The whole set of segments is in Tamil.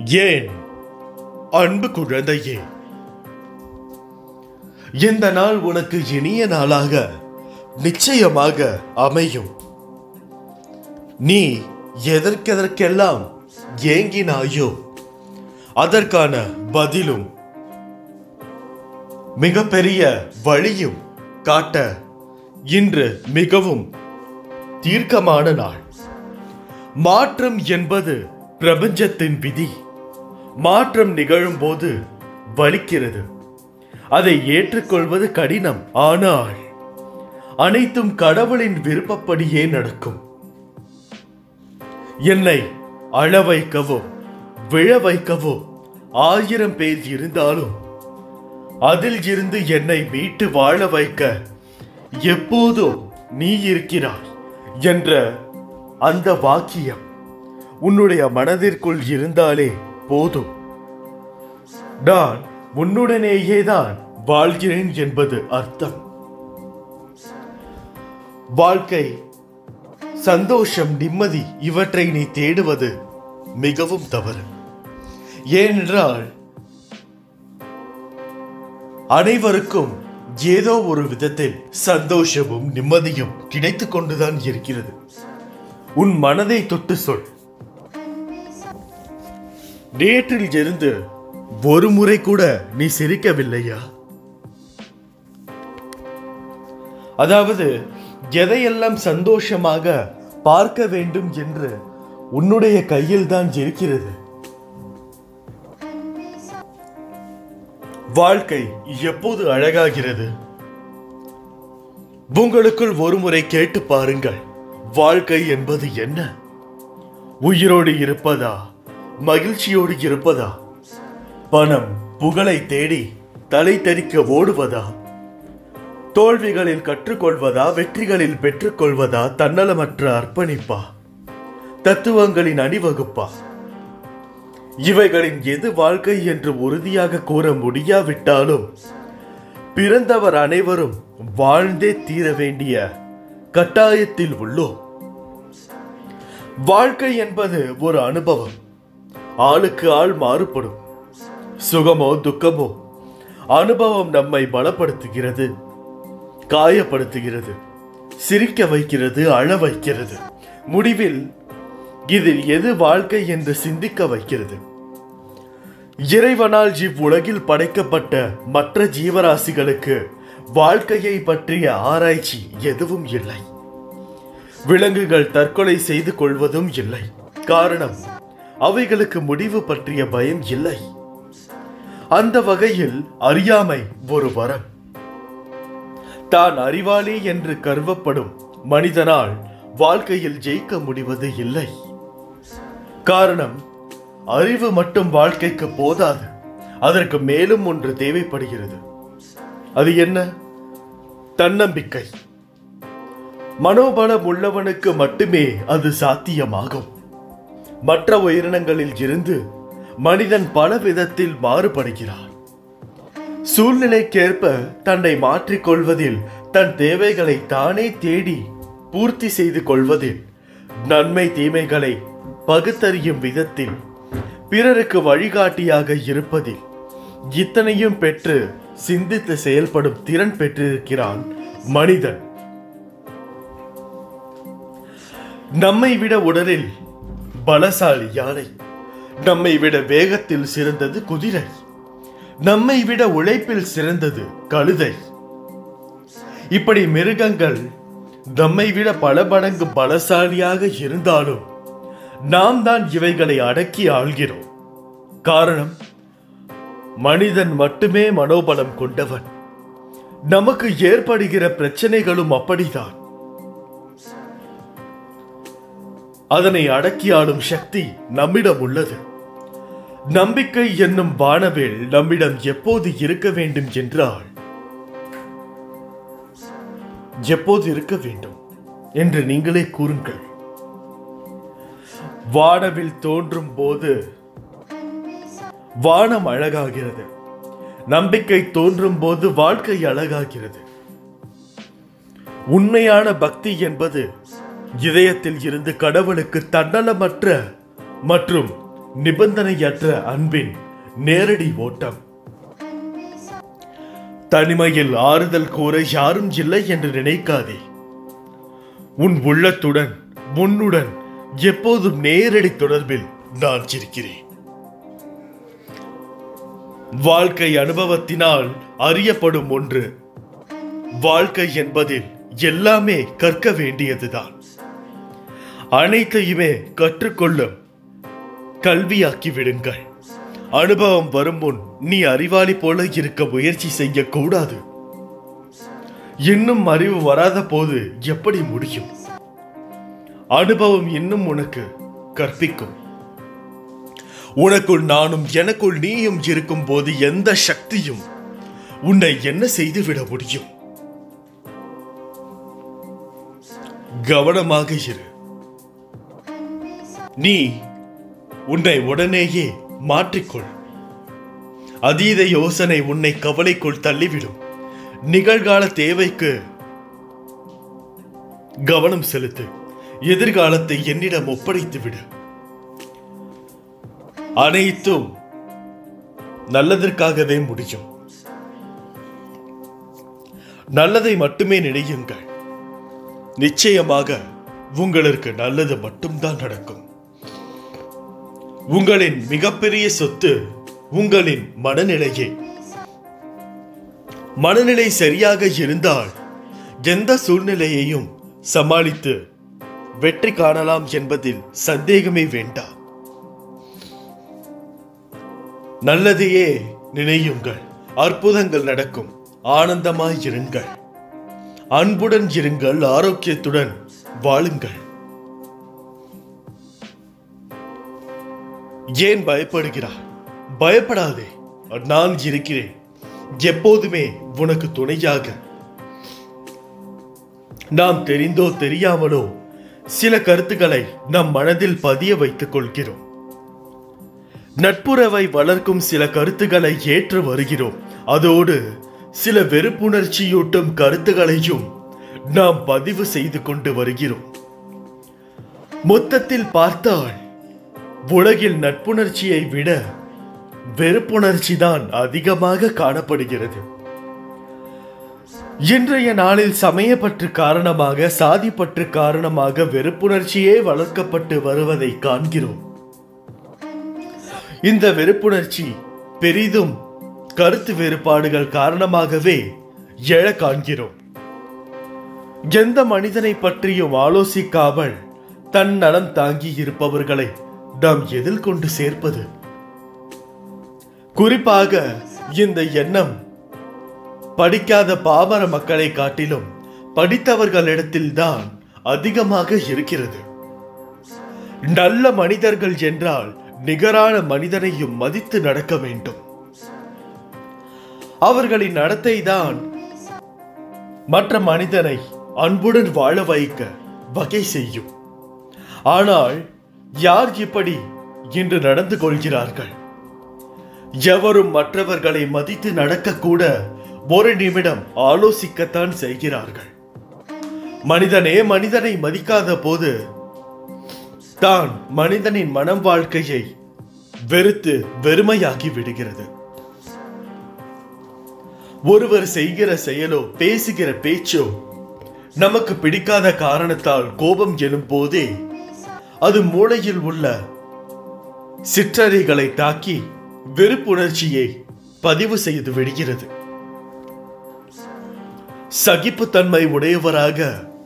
ஏன் அன்பு குழந்தையே இந்த நாள் உனக்கு இனிய நாளாக நிச்சயமாக அமையும் நீ எதற்கெதற்கெல்லாம் ஏங்கினாயோ அதற்கான பதிலும் மிகப்பெரிய வழியும் காட்ட இன்று மிகவும் தீர்க்கமான நாள் மாற்றம் என்பது பிரபஞ்சத்தின் விதி மாற்றம் நிகழும்போது வலிக்கிறது அதை ஏற்றுக்கொள்வது கடினம் ஆனால் அனைத்தும் கடவுளின் விருப்பப்படியே நடக்கும் என்னை அழ வைக்கவோ விழ வைக்கவோ ஆயிரம் பேர் இருந்தாலும் அதில் இருந்து என்னை மீட்டு வாழ வைக்க எப்போதும் நீ இருக்கிறாய் என்ற அந்த வாக்கியம் உன்னுடைய மனதிற்குள் இருந்தாலே போதும் நான் உன்னுடனேயே தான் வாழ்கிறேன் என்பது அர்த்தம் வாழ்க்கை சந்தோஷம் நிம்மதி இவற்றை நீ தேடுவது மிகவும் தவறு ஏனென்றால் அனைவருக்கும் ஏதோ ஒரு விதத்தில் சந்தோஷமும் நிம்மதியும் கிடைத்துக் கொண்டுதான் இருக்கிறது உன் மனதை தொட்டு சொல் நேற்றில் இருந்து ஒரு முறை கூட நீ சிரிக்கவில்லையா அதாவது எதையெல்லாம் சந்தோஷமாக பார்க்க வேண்டும் என்று உன்னுடைய கையில் தான் இருக்கிறது வாழ்க்கை எப்போது அழகாகிறது உங்களுக்குள் ஒருமுறை கேட்டு பாருங்கள் வாழ்க்கை என்பது என்ன உயிரோடு இருப்பதா மகிழ்ச்சியோடு இருப்பதா பணம் புகழை தேடி தலை தெறிக்க ஓடுவதா தோல்விகளில் கற்றுக்கொள்வதா வெற்றிகளில் பெற்றுக்கொள்வதா தன்னலமற்ற அர்ப்பணிப்பா தத்துவங்களின் அணிவகுப்பா இவைகளின் எது வாழ்க்கை என்று உறுதியாக கூற முடியாவிட்டாலும் பிறந்தவர் அனைவரும் வாழ்ந்தே தீர வேண்டிய கட்டாயத்தில் உள்ளோம் வாழ்க்கை என்பது ஒரு அனுபவம் ஆளுக்கு ஆள் மாறுபடும் சுகமோ துக்கமோ அனுபவம் நம்மை பலப்படுத்துகிறது காயப்படுத்துகிறது சிரிக்க வைக்கிறது அழ வைக்கிறது முடிவில் இதில் எது வாழ்க்கை என்று சிந்திக்க வைக்கிறது இறைவனால் இவ்வுலகில் படைக்கப்பட்ட மற்ற ஜீவராசிகளுக்கு வாழ்க்கையை பற்றிய ஆராய்ச்சி எதுவும் இல்லை விலங்குகள் தற்கொலை செய்து கொள்வதும் இல்லை காரணம் அவைகளுக்கு முடிவு பற்றிய பயம் இல்லை அந்த வகையில் அறியாமை ஒரு வரம் தான் அறிவாளி என்று கருவப்படும் மனிதனால் வாழ்க்கையில் ஜெயிக்க முடிவது இல்லை காரணம் அறிவு மட்டும் வாழ்க்கைக்கு போதாது அதற்கு மேலும் ஒன்று தேவைப்படுகிறது அது என்ன தன்னம்பிக்கை மனோபலம் உள்ளவனுக்கு மட்டுமே அது சாத்தியமாகும் மற்ற உயிரினங்களில் இருந்து மனிதன் பல விதத்தில் மாறுபடுகிறான் சூழ்நிலைக்கேற்ப தன்னை மாற்றிக்கொள்வதில் தன் தேவைகளை தானே தேடி பூர்த்தி செய்து கொள்வதில் நன்மை தீமைகளை பகுத்தறியும் விதத்தில் பிறருக்கு வழிகாட்டியாக இருப்பதில் இத்தனையும் பெற்று சிந்தித்து செயல்படும் திறன் பெற்றிருக்கிறான் மனிதன் நம்மை விட உடலில் பலசாலி யானை நம்மை விட வேகத்தில் சிறந்தது குதிரை நம்மை விட உழைப்பில் சிறந்தது கழுதை இப்படி மிருகங்கள் நம்மை விட பல மடங்கு பலசாலியாக இருந்தாலும் நாம் தான் இவைகளை அடக்கி ஆள்கிறோம் காரணம் மனிதன் மட்டுமே மனோபலம் கொண்டவன் நமக்கு ஏற்படுகிற பிரச்சனைகளும் அப்படிதான் அதனை அடக்கி ஆளும் சக்தி நம்மிடம் உள்ளது நம்பிக்கை என்னும் வானவில் நம்மிடம் எப்போது இருக்க வேண்டும் என்றால் எப்போது இருக்க வேண்டும் என்று நீங்களே கூறுங்கள் வானவில் தோன்றும் போது வானம் அழகாகிறது நம்பிக்கை தோன்றும் போது வாழ்க்கை அழகாகிறது உண்மையான பக்தி என்பது இதயத்தில் இருந்து கடவுளுக்கு தன்னலமற்ற மற்றும் நிபந்தனையற்ற அன்பின் நேரடி ஓட்டம் தனிமையில் ஆறுதல் கூற யாரும் இல்லை என்று நினைக்காதே உன் உள்ளத்துடன் உன்னுடன் எப்போதும் நேரடி தொடர்பில் நான் இருக்கிறேன் வாழ்க்கை அனுபவத்தினால் அறியப்படும் ஒன்று வாழ்க்கை என்பதில் எல்லாமே கற்க வேண்டியதுதான் அனைத்தையுமே கற்றுக்கொள்ளும் கல்வியாக்கி விடுங்கள் அனுபவம் வரும் முன் நீ அறிவாளி போல இருக்க முயற்சி செய்யக்கூடாது இன்னும் அறிவு வராத போது எப்படி முடியும் அனுபவம் இன்னும் உனக்கு கற்பிக்கும் உனக்குள் நானும் எனக்குள் நீயும் இருக்கும் போது எந்த சக்தியும் உன்னை என்ன செய்துவிட முடியும் கவனமாக இரு நீ உன்னை உடனேயே மாற்றிக்கொள் அதீத யோசனை உன்னை கவலைக்குள் தள்ளிவிடும் நிகழ்கால தேவைக்கு கவனம் செலுத்து எதிர்காலத்தை என்னிடம் ஒப்படைத்து விடு அனைத்தும் நல்லதற்காகவே முடியும் நல்லதை மட்டுமே நினையுங்கள் நிச்சயமாக உங்களுக்கு நல்லது மட்டும்தான் நடக்கும் உங்களின் மிகப்பெரிய சொத்து உங்களின் மனநிலையே மனநிலை சரியாக இருந்தால் எந்த சூழ்நிலையையும் சமாளித்து வெற்றி காணலாம் என்பதில் சந்தேகமே வேண்டாம் நல்லதையே நினையுங்கள் அற்புதங்கள் நடக்கும் ஆனந்தமாய் இருங்கள் அன்புடன் இருங்கள் ஆரோக்கியத்துடன் வாழுங்கள் ஏன் பயப்படுகிறாய் பயப்படாதே நான் இருக்கிறேன் எப்போதுமே உனக்கு துணையாக நாம் தெரிந்தோ தெரியாமலோ சில கருத்துக்களை நம் மனதில் பதிய வைத்துக் கொள்கிறோம் நட்புறவை வளர்க்கும் சில கருத்துக்களை ஏற்று வருகிறோம் அதோடு சில வெறுப்புணர்ச்சியூட்டும் கருத்துக்களையும் நாம் பதிவு செய்து கொண்டு வருகிறோம் மொத்தத்தில் பார்த்தால் உலகில் நட்புணர்ச்சியை விட வெறுப்புணர்ச்சி தான் அதிகமாக காணப்படுகிறது இன்றைய நாளில் சமயப்பற்று காரணமாக சாதிப்பற்று காரணமாக வெறுப்புணர்ச்சியே வளர்க்கப்பட்டு வருவதை காண்கிறோம் இந்த வெறுப்புணர்ச்சி பெரிதும் கருத்து வேறுபாடுகள் காரணமாகவே எழ காண்கிறோம் எந்த மனிதனை பற்றியும் ஆலோசிக்காமல் தன் நலம் தாங்கி இருப்பவர்களை நாம் எதில் கொண்டு சேர்ப்பது குறிப்பாக இந்த எண்ணம் படிக்காத பாமர மக்களை காட்டிலும் படித்தவர்களிடத்தில்தான் அதிகமாக இருக்கிறது நல்ல மனிதர்கள் என்றால் நிகரான மனிதனையும் மதித்து நடக்க வேண்டும் அவர்களின் நடத்தை தான் மற்ற மனிதனை அன்புடன் வாழ வைக்க வகை செய்யும் ஆனால் யார் இப்படி இன்று நடந்து கொள்கிறார்கள் எவரும் மற்றவர்களை மதித்து நடக்கக்கூட ஒரு நிமிடம் ஆலோசிக்கத்தான் செய்கிறார்கள் மனிதனே மனிதனை மதிக்காத போது தான் மனிதனின் மனம் வாழ்க்கையை வெறுத்து வெறுமையாகி விடுகிறது ஒருவர் செய்கிற செயலோ பேசுகிற பேச்சோ நமக்கு பிடிக்காத காரணத்தால் கோபம் எழும் போதே அது மூளையில் உள்ள சிற்றறைகளை தாக்கி வெறுப்புணர்ச்சியை பதிவு செய்து விடுகிறது சகிப்புத்தன்மை உடையவராக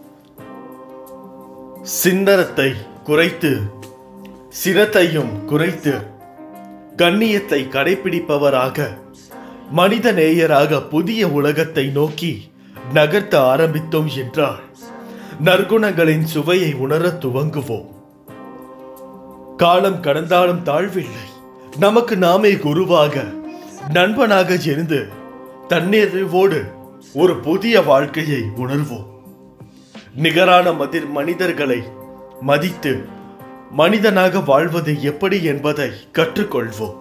சிந்தனத்தை குறைத்து சினத்தையும் குறைத்து கண்ணியத்தை கடைபிடிப்பவராக மனித நேயராக புதிய உலகத்தை நோக்கி நகர்த்த ஆரம்பித்தோம் என்றால் நற்குணங்களின் சுவையை உணரத் துவங்குவோம் காலம் கடந்தாலும் தாழ்வில்லை நமக்கு நாமே குருவாக நண்பனாக இருந்து தன்னிறைவோடு ஒரு புதிய வாழ்க்கையை உணர்வோம் நிகரான மதிர் மனிதர்களை மதித்து மனிதனாக வாழ்வது எப்படி என்பதை கற்றுக்கொள்வோம்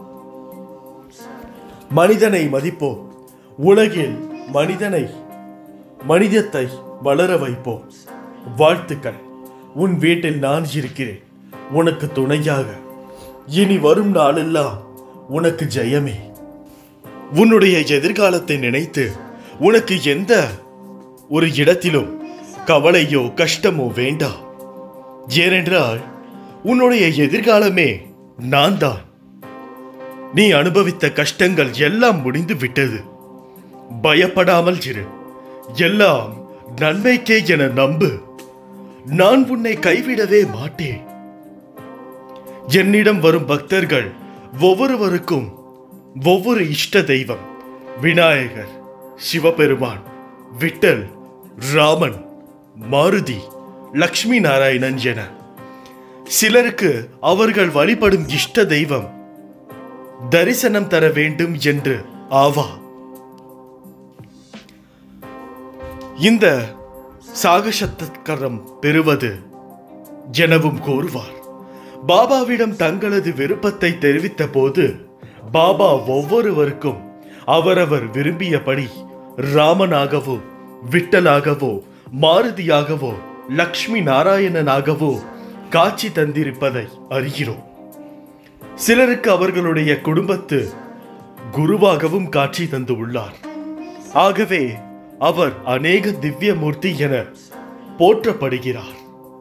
மனிதனை மதிப்போம் உலகில் மனிதனை மனிதத்தை வளர வைப்போம் வாழ்த்துக்கள் உன் வீட்டில் நான் இருக்கிறேன் உனக்கு துணையாக இனி வரும் நாளெல்லாம் உனக்கு ஜெயமே உன்னுடைய எதிர்காலத்தை நினைத்து உனக்கு எந்த ஒரு இடத்திலும் கவலையோ கஷ்டமோ வேண்டாம் ஏனென்றால் உன்னுடைய எதிர்காலமே நான் தான் நீ அனுபவித்த கஷ்டங்கள் எல்லாம் முடிந்து விட்டது பயப்படாமல் இரு எல்லாம் நன்மைக்கே என நம்பு நான் உன்னை கைவிடவே மாட்டேன் என்னிடம் வரும் பக்தர்கள் ஒவ்வொருவருக்கும் ஒவ்வொரு இஷ்ட தெய்வம் விநாயகர் சிவபெருமான் விட்டல் ராமன் மாருதி லக்ஷ்மி நாராயணன் என சிலருக்கு அவர்கள் வழிபடும் இஷ்ட தெய்வம் தரிசனம் தர வேண்டும் என்று ஆவா இந்த சாகசத்தக்கரம் பெறுவது எனவும் கூறுவார் பாபாவிடம் தங்களது விருப்பத்தை தெரிவித்த போது பாபா ஒவ்வொருவருக்கும் அவரவர் விரும்பியபடி ராமனாகவோ விட்டலாகவோ மாருதியாகவோ லக்ஷ்மி நாராயணனாகவோ காட்சி தந்திருப்பதை அறிகிறோம் சிலருக்கு அவர்களுடைய குடும்பத்து குருவாகவும் காட்சி தந்து உள்ளார் ஆகவே அவர் அநேக திவ்யமூர்த்தி என போற்றப்படுகிறார்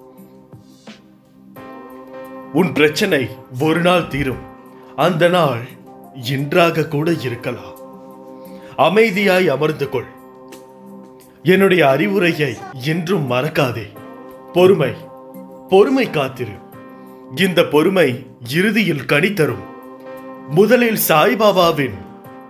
உன் பிரச்சனை ஒரு நாள் தீரும் அந்த நாள் இன்றாக கூட இருக்கலாம் அமைதியாய் அமர்ந்து கொள் என்னுடைய அறிவுரையை என்றும் மறக்காதே பொறுமை பொறுமை காத்திரு இந்த பொறுமை இறுதியில் கனி தரும் முதலில் சாய்பாபாவின்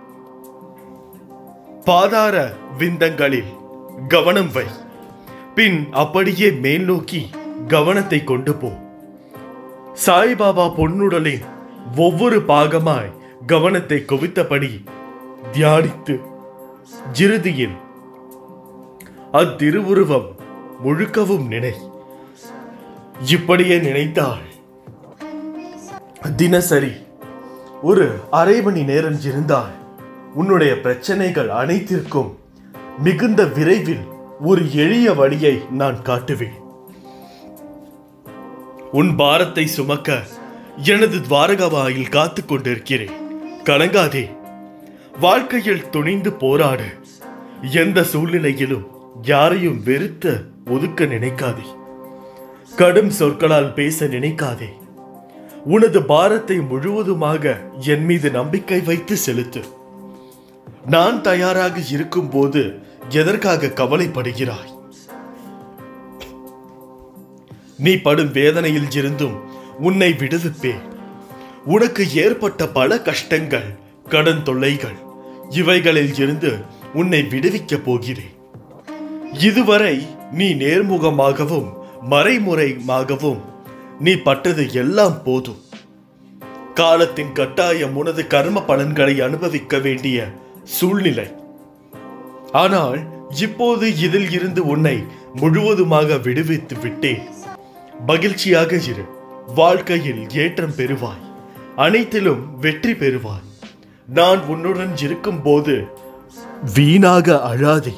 பாதார விந்தங்களில் கவனம் வை பின் அப்படியே மேல் நோக்கி கவனத்தை கொண்டு போ சாய்பாபா பொன்னுடலின் ஒவ்வொரு பாகமாய் கவனத்தை குவித்தபடி தியானித்து இறுதியில் அத்திருவுருவம் முழுக்கவும் நினை இப்படியே நினைத்தால் தினசரி ஒரு அரை மணி நேரம் இருந்தால் உன்னுடைய பிரச்சனைகள் அனைத்திற்கும் மிகுந்த விரைவில் ஒரு எளிய வழியை நான் காட்டுவேன் உன் பாரத்தை சுமக்க எனது துவாரகவாயில் காத்து கொண்டிருக்கிறேன் கலங்காதே வாழ்க்கையில் துணிந்து போராடு எந்த சூழ்நிலையிலும் யாரையும் வெறுத்த ஒதுக்க நினைக்காதே கடும் சொற்களால் பேச நினைக்காதே உனது பாரத்தை முழுவதுமாக என் மீது நம்பிக்கை வைத்து செலுத்து நான் தயாராக இருக்கும்போது எதற்காக கவலைப்படுகிறாய் நீ படும் வேதனையில் இருந்தும் உன்னை விடுவிப்பேன் உனக்கு ஏற்பட்ட பல கஷ்டங்கள் கடன் தொல்லைகள் இவைகளில் இருந்து உன்னை விடுவிக்கப் போகிறேன் இதுவரை நீ நேர்முகமாகவும் மறைமுறையாகவும் நீ பட்டது எல்லாம் போதும் காலத்தின் கட்டாயம் உனது கர்ம பலன்களை அனுபவிக்க வேண்டிய சூழ்நிலை ஆனால் இப்போது இதில் இருந்து உன்னை முழுவதுமாக விடுவித்து விட்டேன் மகிழ்ச்சியாக இரு வாழ்க்கையில் ஏற்றம் பெறுவாய் அனைத்திலும் வெற்றி பெறுவாய் நான் உன்னுடன் இருக்கும்போது வீணாக அழாதே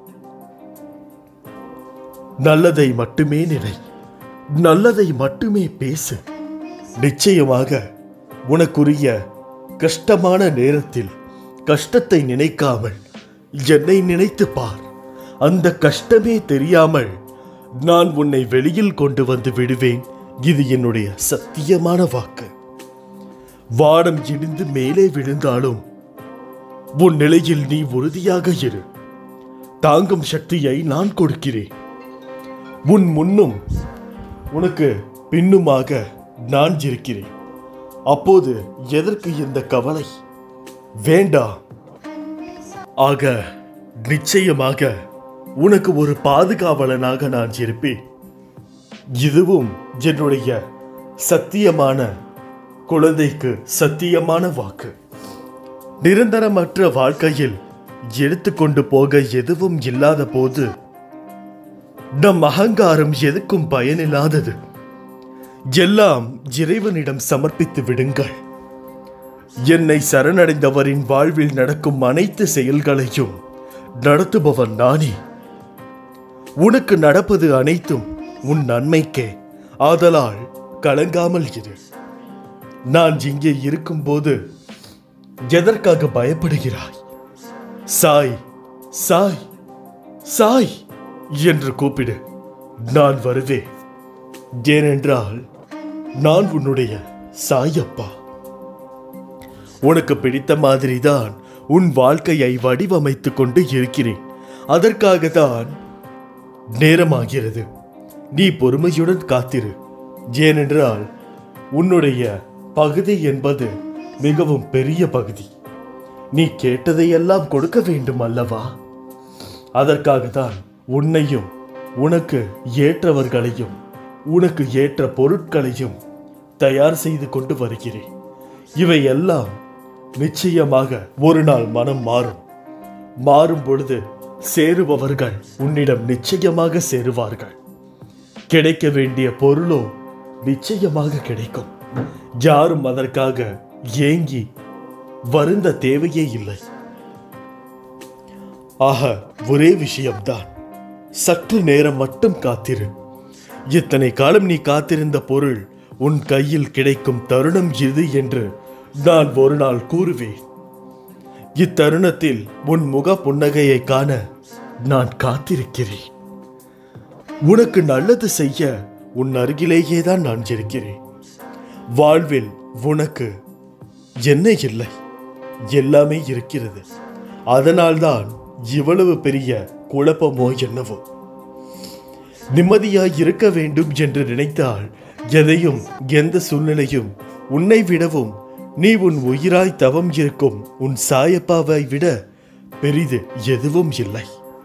நல்லதை மட்டுமே நினை நல்லதை மட்டுமே பேசு நிச்சயமாக உனக்குரிய கஷ்டமான நேரத்தில் கஷ்டத்தை நினைக்காமல் என்னை நினைத்து பார் அந்த கஷ்டமே தெரியாமல் நான் உன்னை வெளியில் கொண்டு வந்து விடுவேன் இது என்னுடைய சத்தியமான வாக்கு வானம் இடிந்து மேலே விழுந்தாலும் உன் நிலையில் நீ உறுதியாக இரு தாங்கும் சக்தியை நான் கொடுக்கிறேன் உன் முன்னும் உனக்கு பின்னுமாக நான் இருக்கிறேன் அப்போது எதற்கு இந்த கவலை வேண்டாம் ஆக நிச்சயமாக உனக்கு ஒரு பாதுகாவலனாக நான் இருப்பேன் இதுவும் என்னுடைய சத்தியமான குழந்தைக்கு சத்தியமான வாக்கு நிரந்தரமற்ற வாழ்க்கையில் எடுத்துக்கொண்டு போக எதுவும் இல்லாத போது நம் அகங்காரம் எதுக்கும் பயனில்லாதது எல்லாம் இறைவனிடம் சமர்ப்பித்து விடுங்கள் என்னை சரணடைந்தவரின் வாழ்வில் நடக்கும் அனைத்து செயல்களையும் நடத்துபவன் நானே உனக்கு நடப்பது அனைத்தும் உன் நன்மைக்கே ஆதலால் கலங்காமல் இரு நான் இங்கே இருக்கும்போது எதற்காக பயப்படுகிறாய் சாய் சாய் சாய் என்று கூப்பிடு நான் வருவேன் ஏனென்றால் நான் உன்னுடைய சாயப்பா உனக்கு பிடித்த மாதிரிதான் உன் வாழ்க்கையை வடிவமைத்துக் கொண்டு இருக்கிறேன் அதற்காக தான் நேரமாகிறது நீ பொறுமையுடன் காத்திரு ஏனென்றால் உன்னுடைய பகுதி என்பது மிகவும் பெரிய பகுதி நீ கேட்டதையெல்லாம் கொடுக்க வேண்டும் அல்லவா அதற்காக தான் உன்னையும் உனக்கு ஏற்றவர்களையும் உனக்கு ஏற்ற பொருட்களையும் தயார் செய்து கொண்டு வருகிறேன் இவை எல்லாம் நிச்சயமாக ஒரு நாள் மனம் மாறும் மாறும் பொழுது சேருபவர்கள் உன்னிடம் நிச்சயமாக சேருவார்கள் கிடைக்க வேண்டிய பொருளோ நிச்சயமாக கிடைக்கும் யாரும் அதற்காக ஏங்கி வருந்த தேவையே இல்லை ஆக ஒரே விஷயம்தான் சற்று நேரம் மட்டும் காத்திரு இத்தனை காலம் நீ காத்திருந்த பொருள் உன் கையில் கிடைக்கும் தருணம் இது என்று நான் ஒரு நாள் கூறுவேன் இத்தருணத்தில் உன் முக புன்னகையை காண நான் காத்திருக்கிறேன் உனக்கு நல்லது செய்ய உன் அருகிலேயே தான் நான் இருக்கிறேன் வாழ்வில் உனக்கு என்ன இல்லை எல்லாமே இருக்கிறது அதனால்தான் இவ்வளவு பெரிய குழப்பமோ என்னவோ நிம்மதியாய் இருக்க வேண்டும் என்று நினைத்தால் எதையும் எந்த சூழ்நிலையும் உன்னை விடவும் நீ உன் உயிராய் தவம் இருக்கும் உன் சாயப்பாவை விட பெரிது எதுவும் இல்லை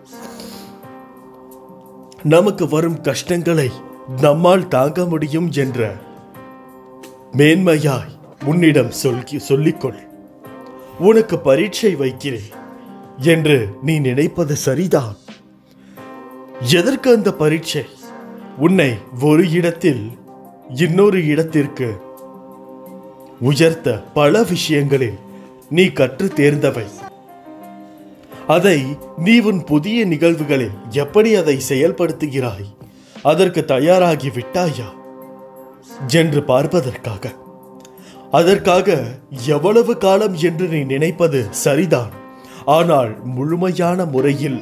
நமக்கு வரும் கஷ்டங்களை நம்மால் தாங்க முடியும் என்ற மேன்மையாய் உன்னிடம் சொல்லி சொல்லிக்கொள் உனக்கு பரீட்சை வைக்கிறேன் என்று நீ நினைப்பது சரிதான் எதற்கு அந்த பரீட்சை உன்னை ஒரு இடத்தில் இன்னொரு இடத்திற்கு உயர்த்த பல விஷயங்களில் நீ கற்று தேர்ந்தவை அதை நீ உன் புதிய நிகழ்வுகளில் எப்படி அதை செயல்படுத்துகிறாய் அதற்கு தயாராகி விட்டாயா என்று பார்ப்பதற்காக அதற்காக எவ்வளவு காலம் என்று நீ நினைப்பது சரிதான் ஆனால் முழுமையான முறையில்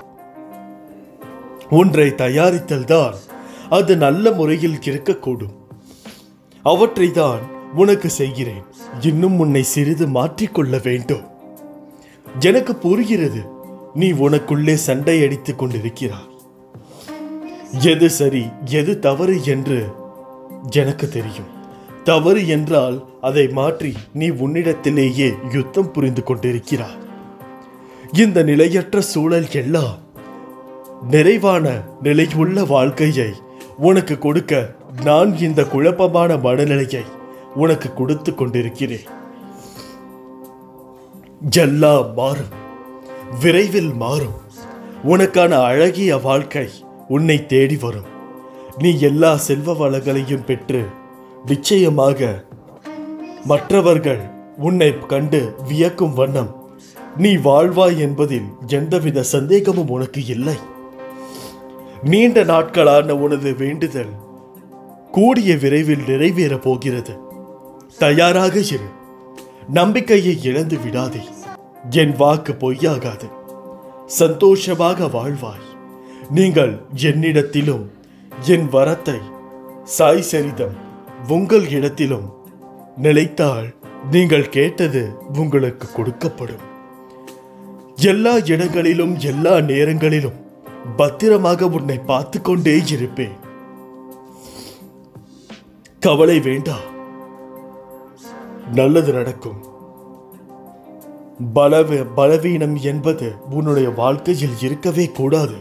ஒன்றை தயாரித்தல்தான் அது நல்ல முறையில் இருக்கக்கூடும் அவற்றை தான் உனக்கு செய்கிறேன் இன்னும் உன்னை சிறிது மாற்றிக்கொள்ள வேண்டும் எனக்கு புரிகிறது நீ உனக்குள்ளே சண்டை அடித்துக் கொண்டிருக்கிறாய் எது சரி எது தவறு என்று எனக்கு தெரியும் தவறு என்றால் அதை மாற்றி நீ உன்னிடத்திலேயே யுத்தம் புரிந்து கொண்டிருக்கிறாய் இந்த நிலையற்ற சூழல் எல்லாம் நிறைவான நிலையுள்ள வாழ்க்கையை உனக்கு கொடுக்க நான் இந்த குழப்பமான மனநிலையை உனக்கு கொடுத்து கொண்டிருக்கிறேன் எல்லாம் மாறும் விரைவில் மாறும் உனக்கான அழகிய வாழ்க்கை உன்னை தேடி வரும் நீ எல்லா செல்வ வளங்களையும் பெற்று நிச்சயமாக மற்றவர்கள் உன்னை கண்டு வியக்கும் வண்ணம் நீ வாழ்வாய் என்பதில் எந்தவித சந்தேகமும் உனக்கு இல்லை நீண்ட நாட்களான உனது வேண்டுதல் கூடிய விரைவில் நிறைவேறப் போகிறது தயாராக இரு நம்பிக்கையை இழந்து விடாதே என் வாக்கு பொய்யாகாது சந்தோஷமாக வாழ்வாய் நீங்கள் என்னிடத்திலும் என் வரத்தை சாய் சரிதம் உங்கள் இடத்திலும் நிலைத்தால் நீங்கள் கேட்டது உங்களுக்கு கொடுக்கப்படும் எல்லா இடங்களிலும் எல்லா நேரங்களிலும் பத்திரமாக உன்னை பார்த்து கொண்டே இருப்பேன் கவலை வேண்டாம் நல்லது நடக்கும் பலவ பலவீனம் என்பது உன்னுடைய வாழ்க்கையில் இருக்கவே கூடாது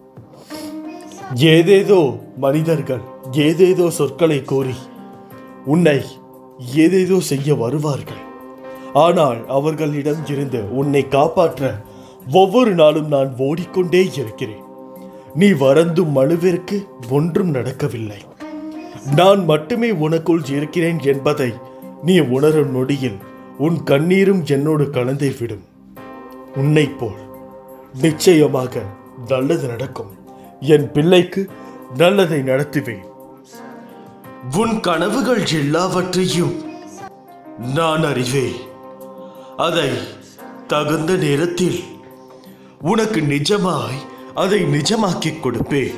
ஏதேதோ மனிதர்கள் ஏதேதோ சொற்களை கூறி உன்னை ஏதேதோ செய்ய வருவார்கள் ஆனால் அவர்களிடம் இருந்து உன்னை காப்பாற்ற ஒவ்வொரு நாளும் நான் ஓடிக்கொண்டே இருக்கிறேன் நீ வரந்தும் மனுவிற்கு ஒன்றும் நடக்கவில்லை நான் மட்டுமே உனக்குள் இருக்கிறேன் என்பதை நீ உணரும் நொடியில் உன் கண்ணீரும் என்னோடு கலந்தே விடும் உன்னை போல் நிச்சயமாக நல்லது நடக்கும் என் பிள்ளைக்கு நல்லதை நடத்துவேன் உன் கனவுகள் எல்லாவற்றையும் நான் அறிவேன் அதை தகுந்த நேரத்தில் உனக்கு நிஜமாய் அதை நிஜமாக்கிக் கொடுப்பேன்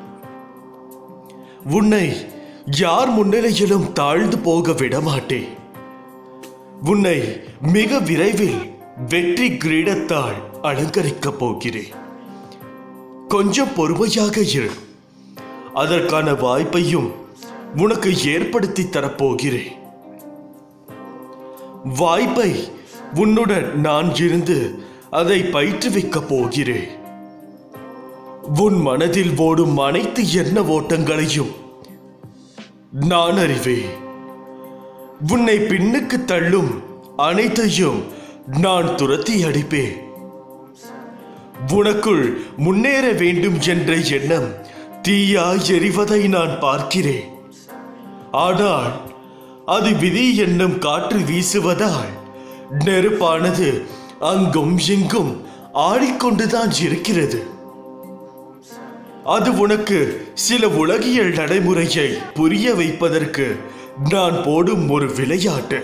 உன்னை யார் முன்னிலையிலும் தாழ்ந்து போக விடமாட்டேன் உன்னை மிக விரைவில் வெற்றி கிரீடத்தால் அலங்கரிக்கப் போகிறேன் கொஞ்சம் பொறுமையாக இரு அதற்கான வாய்ப்பையும் உனக்கு ஏற்படுத்தி தரப்போகிறேன் வாய்ப்பை உன்னுடன் நான் இருந்து அதை பயிற்றுவிக்கப் போகிறேன் உன் மனதில் ஓடும் அனைத்து எண்ண ஓட்டங்களையும் நான் அறிவேன் உன்னை பின்னுக்கு தள்ளும் அனைத்தையும் நான் துரத்தி அடிப்பேன் உனக்குள் முன்னேற வேண்டும் என்ற எண்ணம் தீயாய் எரிவதை நான் பார்க்கிறேன் ஆனால் அது விதி என்னும் காற்று வீசுவதால் நெருப்பானது அங்கும் இங்கும் ஆடிக்கொண்டுதான் இருக்கிறது அது உனக்கு சில உலகியல் நடைமுறையை புரிய வைப்பதற்கு நான் போடும் ஒரு விளையாட்டு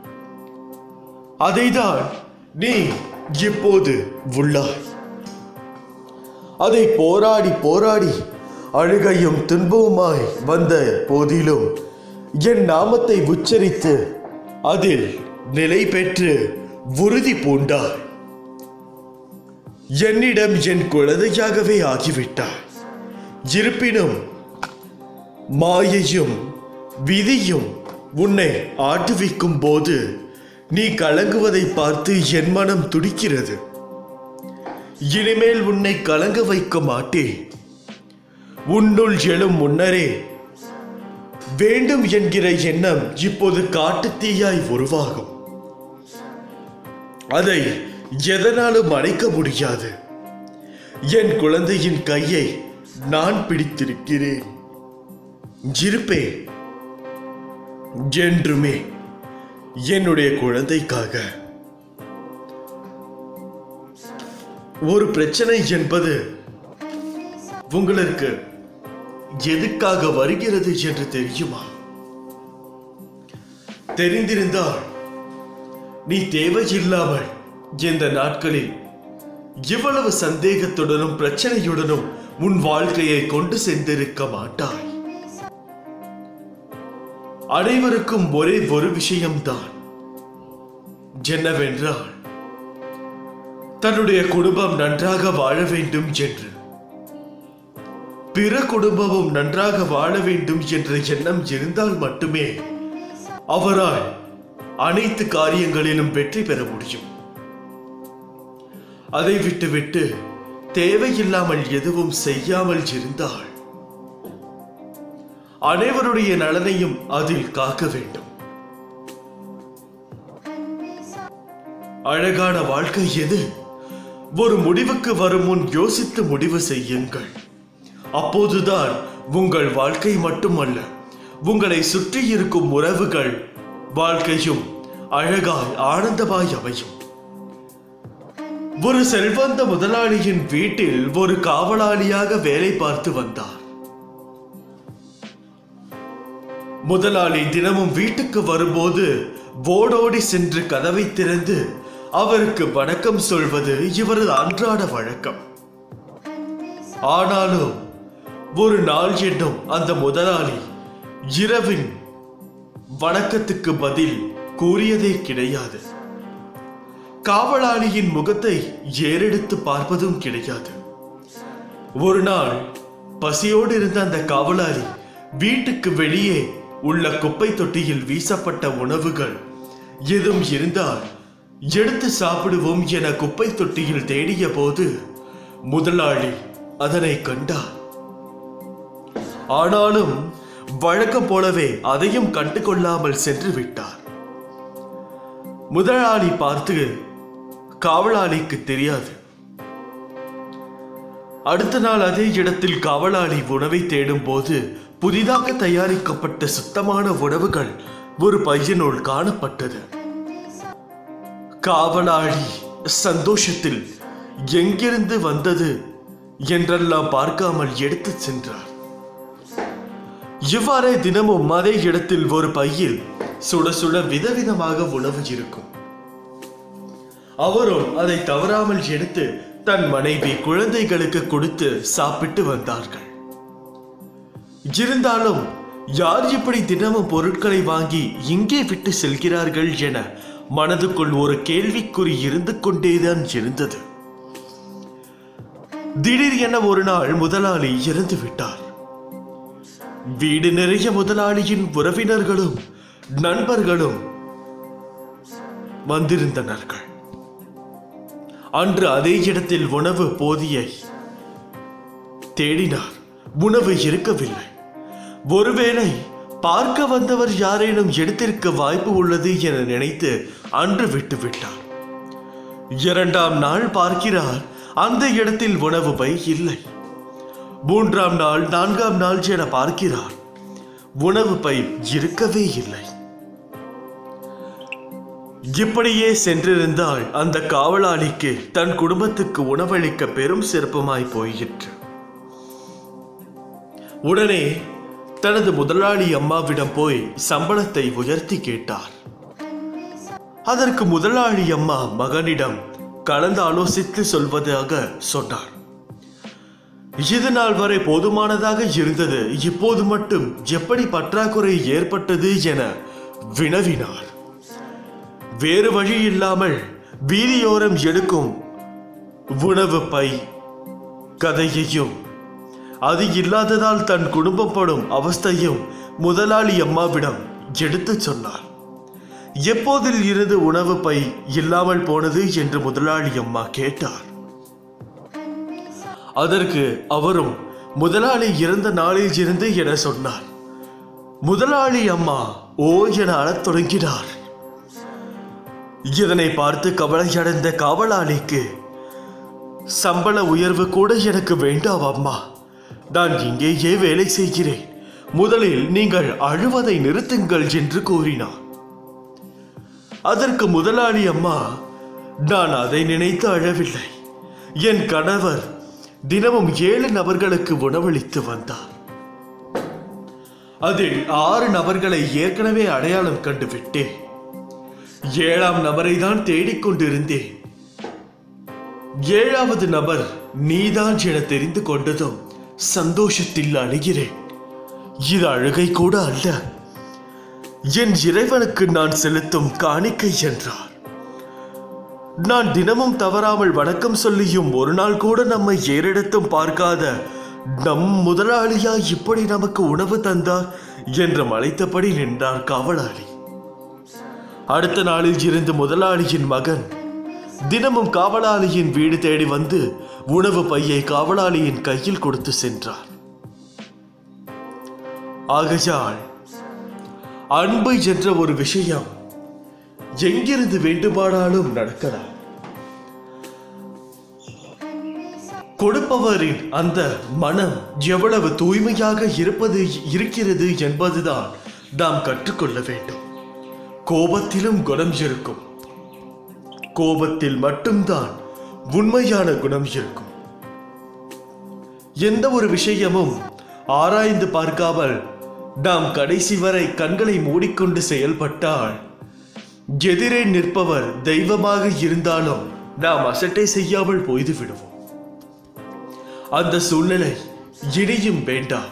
அதைதான் நீ இப்போது உள்ளாய் அதை போராடி போராடி அழுகையும் துன்பவுமாய் வந்த போதிலும் என் நாமத்தை உச்சரித்து அதில் நிலை பெற்று உறுதி பூண்டாய் என்னிடம் என் குழந்தையாகவே ஆகிவிட்டாய் இருப்பினும் மாயையும் விதியும் உன்னை ஆட்டுவிக்கும் போது நீ கலங்குவதை பார்த்து என் மனம் துடிக்கிறது இனிமேல் உன்னை கலங்க வைக்க மாட்டேன் உன்னுள் எழும் முன்னரே வேண்டும் என்கிற எண்ணம் இப்போது காட்டுத்தீயாய் உருவாகும் அதை எதனாலும் அணைக்க முடியாது என் குழந்தையின் கையை நான் பிடித்திருக்கிறேன் இருப்பேன் என்றுமே என்னுடைய குழந்தைக்காக ஒரு பிரச்சனை என்பது உங்களுக்கு எதுக்காக வருகிறது என்று தெரியுமா தெரிந்திருந்தால் நீ தேவையில்லாமல் இந்த நாட்களில் இவ்வளவு சந்தேகத்துடனும் பிரச்சனையுடனும் உன் வாழ்க்கையை கொண்டு சென்றிருக்க மாட்டாய் அனைவருக்கும் ஒரே ஒரு விஷயம்தான் என்னவென்றால் தன்னுடைய குடும்பம் நன்றாக வாழ வேண்டும் என்று பிற குடும்பமும் நன்றாக வாழ வேண்டும் என்ற எண்ணம் இருந்தால் மட்டுமே அவரால் அனைத்து காரியங்களிலும் வெற்றி பெற முடியும் அதை விட்டுவிட்டு தேவையில்லாமல் எதுவும் செய்யாமல் இருந்தால் அனைவருடைய நலனையும் அதில் காக்க வேண்டும் அழகான வாழ்க்கை எது ஒரு முடிவுக்கு வரும் முன் யோசித்து முடிவு செய்யுங்கள் அப்போதுதான் உங்கள் வாழ்க்கை மட்டுமல்ல உங்களை சுற்றி இருக்கும் உறவுகள் வாழ்க்கையும் அழகாய் ஆனந்தமாய் அமையும் ஒரு செல்வந்த முதலாளியின் வீட்டில் ஒரு காவலாளியாக வேலை பார்த்து வந்தார் முதலாளி தினமும் வீட்டுக்கு வரும்போது ஓடோடி சென்று கதவை திறந்து அவருக்கு வணக்கம் சொல்வது இவரது அன்றாட வழக்கம் ஆனாலும் ஒரு நாள் என்னும் அந்த முதலாளி இரவின் வணக்கத்துக்கு பதில் கூறியதே கிடையாது காவலாளியின் முகத்தை ஏறெடுத்து பார்ப்பதும் கிடையாது ஒரு நாள் பசியோடு இருந்த அந்த காவலாளி வீட்டுக்கு வெளியே உள்ள குப்பை தொட்டியில் வீசப்பட்ட உணவுகள் எதுவும் இருந்தால் எடுத்து சாப்பிடுவோம் என குப்பை தொட்டியில் தேடிய போது முதலாளி அதனை கண்டார் ஆனாலும் வழக்கம் போலவே அதையும் கண்டு கொள்ளாமல் சென்று விட்டார் முதலாளி பார்த்து காவலாளிக்கு தெரியாது அடுத்த நாள் அதே இடத்தில் காவலாளி உணவை தேடும் போது புதிதாக தயாரிக்கப்பட்ட சுத்தமான உணவுகள் ஒரு பையனுள் காணப்பட்டது காவலாளி சந்தோஷத்தில் எங்கிருந்து வந்தது என்றெல்லாம் பார்க்காமல் எடுத்துச் சென்றார் இவ்வாறே தினமும் அதே இடத்தில் ஒரு பையில் சுட சுட விதவிதமாக உணவு இருக்கும் அவரும் அதை தவறாமல் எடுத்து தன் மனைவி குழந்தைகளுக்கு கொடுத்து சாப்பிட்டு வந்தார்கள் இருந்தாலும் யார் இப்படி தினமும் பொருட்களை வாங்கி இங்கே விட்டு செல்கிறார்கள் என மனதுக்குள் ஒரு கேள்விக்குறி இருந்து கொண்டேதான் இருந்தது திடீர் என ஒரு நாள் முதலாளி இறந்து விட்டார் வீடு நிறைய முதலாளியின் உறவினர்களும் நண்பர்களும் வந்திருந்தனர்கள் அன்று அதே இடத்தில் உணவு போதியை தேடினார் உணவு இருக்கவில்லை ஒருவேளை பார்க்க வந்தவர் யாரேனும் எடுத்திருக்க வாய்ப்பு உள்ளது என நினைத்து அன்று விட்டுவிட்டார் இரண்டாம் நாள் பார்க்கிறார் அந்த இடத்தில் உணவு பை இல்லை மூன்றாம் நாள் நான்காம் நாள் என பார்க்கிறார் உணவு பை இருக்கவே இல்லை இப்படியே சென்றிருந்தால் அந்த காவலாளிக்கு தன் குடும்பத்துக்கு உணவளிக்க பெரும் சிறப்புமாய் போயிற்று உடனே தனது முதலாளி அம்மாவிடம் போய் சம்பளத்தை உயர்த்தி கேட்டார் அதற்கு முதலாளி அம்மா மகனிடம் கலந்து ஆலோசித்து சொல்வதாக சொன்னார் இது நாள் வரை போதுமானதாக இருந்தது இப்போது மட்டும் எப்படி பற்றாக்குறை ஏற்பட்டது என வினவினார் வேறு வழி இல்லாமல் வீதியோரம் எடுக்கும் உணவு பை கதையையும் அது இல்லாததால் தன் குடும்பம் படும் அவஸ்தையும் முதலாளி அம்மாவிடம் எடுத்துச் சொன்னார் எப்போதில் இருந்து உணவு பை இல்லாமல் போனது என்று முதலாளி அம்மா கேட்டார் அதற்கு அவரும் முதலாளி இறந்த நாளில் இருந்து என சொன்னார் முதலாளி அம்மா ஓ என அழத் தொடங்கினார் இதனை பார்த்து கவலையடைந்த காவலாளிக்கு சம்பள உயர்வு கூட எனக்கு வேண்டாம் அம்மா நான் இங்கேயே வேலை செய்கிறேன் முதலில் நீங்கள் அழுவதை நிறுத்துங்கள் என்று கூறினார் அதற்கு முதலாளி அம்மா நான் அதை நினைத்து அழவில்லை என் கணவர் தினமும் ஏழு நபர்களுக்கு உணவளித்து வந்தார் அதில் ஆறு நபர்களை ஏற்கனவே அடையாளம் கண்டு விட்டேன் ஏழாம் நபரை தான் தேடிக்கொண்டிருந்தேன் ஏழாவது நபர் நீதான் என தெரிந்து கொண்டதும் சந்தோஷத்தில் அழுகிறேன் இது அழுகை கூட அல்ல என் இறைவனுக்கு நான் செலுத்தும் காணிக்கை என்றார் நான் தினமும் தவறாமல் வணக்கம் சொல்லியும் ஒரு நாள் கூட நம்மை ஏறிடத்தும் பார்க்காத நம் முதலாளியா இப்படி நமக்கு உணவு தந்தார் என்று மலைத்தபடி நின்றார் காவலாளி அடுத்த நாளில் இருந்து முதலாளியின் மகன் தினமும் காவலாளியின் வீடு தேடி வந்து உணவு பையை காவலாளியின் கையில் கொடுத்து சென்றார் ஆகையால் அன்பு என்ற ஒரு விஷயம் எங்கிருந்து வேண்டுமானாலும் நடக்கலாம் கொடுப்பவரின் அந்த மனம் எவ்வளவு தூய்மையாக இருப்பது இருக்கிறது என்பதுதான் நாம் கற்றுக்கொள்ள வேண்டும் கோபத்திலும் குணம் இருக்கும் கோபத்தில் மட்டும்தான் உண்மையான குணம் இருக்கும் எந்த ஒரு விஷயமும் ஆராய்ந்து பார்க்காமல் நாம் கடைசி வரை கண்களை மூடிக்கொண்டு செயல்பட்டால் எதிரே நிற்பவர் தெய்வமாக இருந்தாலும் நாம் அசட்டை செய்யாமல் போய்து விடுவோம் அந்த சூழ்நிலை இனியும் வேண்டாம்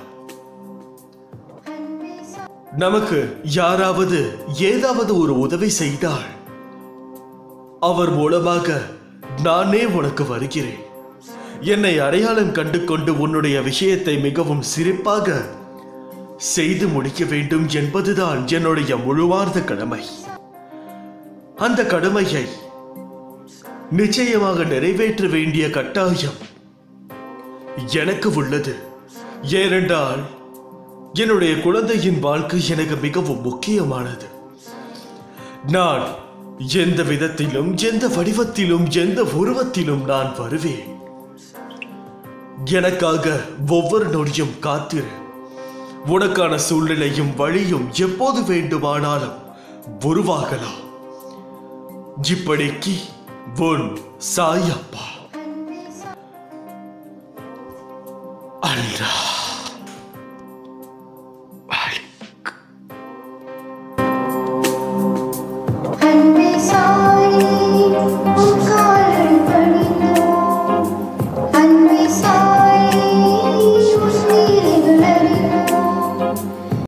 நமக்கு யாராவது ஏதாவது ஒரு உதவி செய்தால் அவர் மூலமாக நானே உனக்கு வருகிறேன் என்னை அடையாளம் கண்டு கொண்டு உன்னுடைய விஷயத்தை மிகவும் சிறப்பாக செய்து முடிக்க வேண்டும் என்பதுதான் என்னுடைய முழுவார்ந்த கடமை அந்த கடமையை நிச்சயமாக நிறைவேற்ற வேண்டிய கட்டாயம் எனக்கு உள்ளது ஏனென்றால் என்னுடைய குழந்தையின் வாழ்க்கை எனக்கு மிகவும் முக்கியமானது நான் எந்த விதத்திலும் எந்த வடிவத்திலும் எந்த உருவத்திலும் நான் வருவேன் எனக்காக ஒவ்வொரு நொடியும் காத்திரு உனக்கான சூழ்நிலையும் வழியும் எப்போது வேண்டுமானாலும் உருவாகலாம் இப்படிக்கு உன் சாயப்பா அல்லாஹ்